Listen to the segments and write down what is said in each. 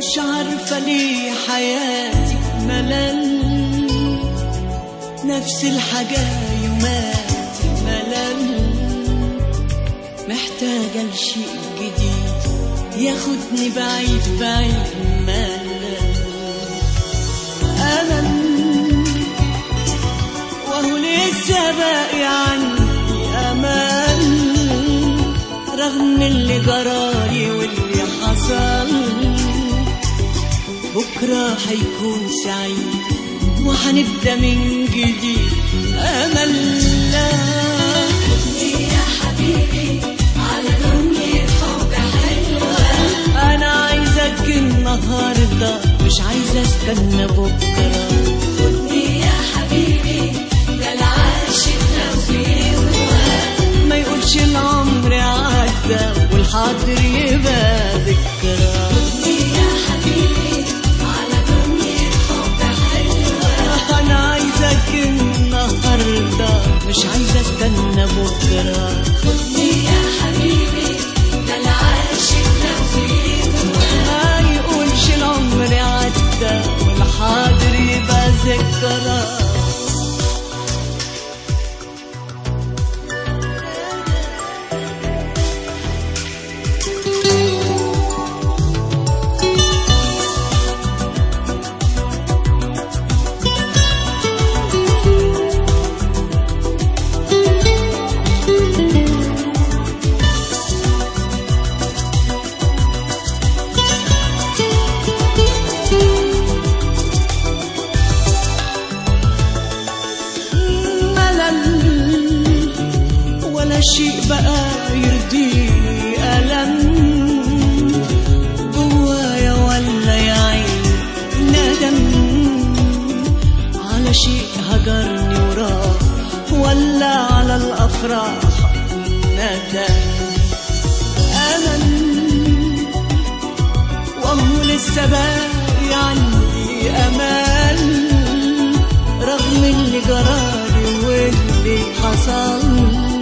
مش عارفة ليه حياتي ملل نفس الحاجة يومات ملل محتاجة لشيء جديد ياخدني بعيد بعيد ملل ألم وهو لسه باقي عندي أمل رغم اللي جرالي واللي حصل بكرة هيكون سعيد وهنبدأ من جديد أمل لا يا حبيبي على دنيا حب حلوة أنا عايزك النهاردة مش عايزة استنى بكرة خدني يا حبيبي ده العاشق لو بيهوى ما يقولش العمر عدى والحاضر يبقى ذكرى خدني يا حبيبي على دنيا حب حلوة أنا عايزك النهاردة مش عايزة استنى بكرة خدني يا حبيبي ده العاشق لو بيهوى ما يقولش العمر عدى والحاضر يبقى ذكرى ملل ولا شيء بقى يرضيني ألم جوايا ولا يا عين ندم على شيء هجرني وراه ولا على الأفراح ندم ألم وهو لسه باقي عندي أمل رغم اللي جرالي واللي حصل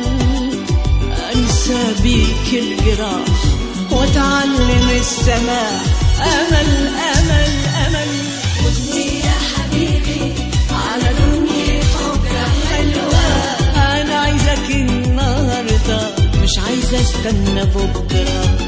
أنسى بيك الجراح وأتعلم السماح أمل أمل أمل خدني يا حبيبي على دنيا حب حلوة أنا عايزك النهاردة مش عايزة استنى بكرة